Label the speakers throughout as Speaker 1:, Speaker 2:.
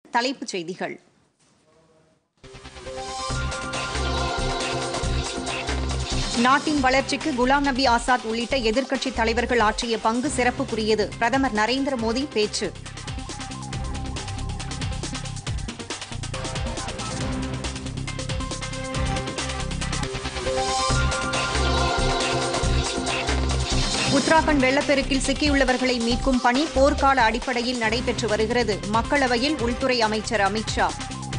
Speaker 1: தலைப்புச் செய்திகள் நாட்டின் வளர்ச்சிக்கு குலாம் நபி ஆசாத் உள்ளிட்ட எதிர்க்கட்சித் தலைவர்கள் ஆற்றிய பங்கு சிறப்புக்குரியது பிரதமர் நரேந்திர மோடி பேச்சு உத்தராகண்ட் வெள்ளப்பெருக்கில் சிக்கியுள்ளவர்களை மீட்கும் பணி போர்க்கால அடிப்படையில் நடைபெற்று வருகிறது மக்களவையில் உள்துறை அமைச்சர் அமித் ஷா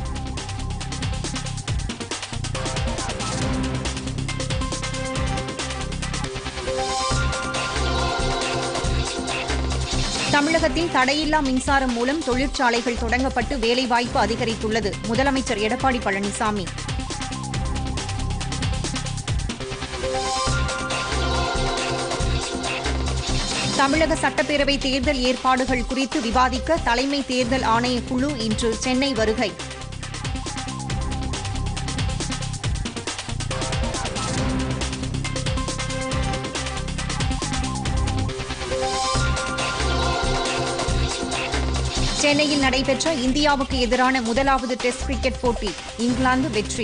Speaker 1: தமிழகத்தில் தடையில்லா மின்சாரம் மூலம் தொழிற்சாலைகள் தொடங்கப்பட்டு வேலைவாய்ப்பு அதிகரித்துள்ளது முதலமைச்சர் எடப்பாடி பழனிசாமி தமிழக சட்டப்பேரவை தேர்தல் ஏற்பாடுகள் குறித்து விவாதிக்க தலைமை தேர்தல் ஆணைய குழு இன்று சென்னை வருகை சென்னையில் நடைபெற்ற இந்தியாவுக்கு எதிரான முதலாவது டெஸ்ட் கிரிக்கெட் போட்டி இங்கிலாந்து வெற்றி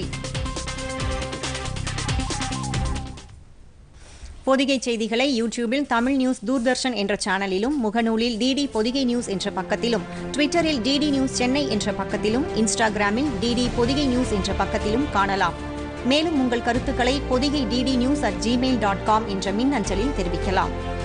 Speaker 1: பொதிகை செய்திகளை யூடியூபில் தமிழ் நியூஸ் தூர்தர்ஷன் என்ற சேனலிலும் முகநூலில் டிடி பொதிகை நியூஸ் என்ற பக்கத்திலும் ட்விட்டரில் டிடி நியூஸ் சென்னை என்ற பக்கத்திலும் இன்ஸ்டாகிராமில் டிடி பொதிகை நியூஸ் என்ற பக்கத்திலும் காணலாம் மேலும் உங்கள் கருத்துக்களை Pothigai DD news at Gmail dot com என்ற மின் அஞ்சலில் தெரிவிக்கலாம்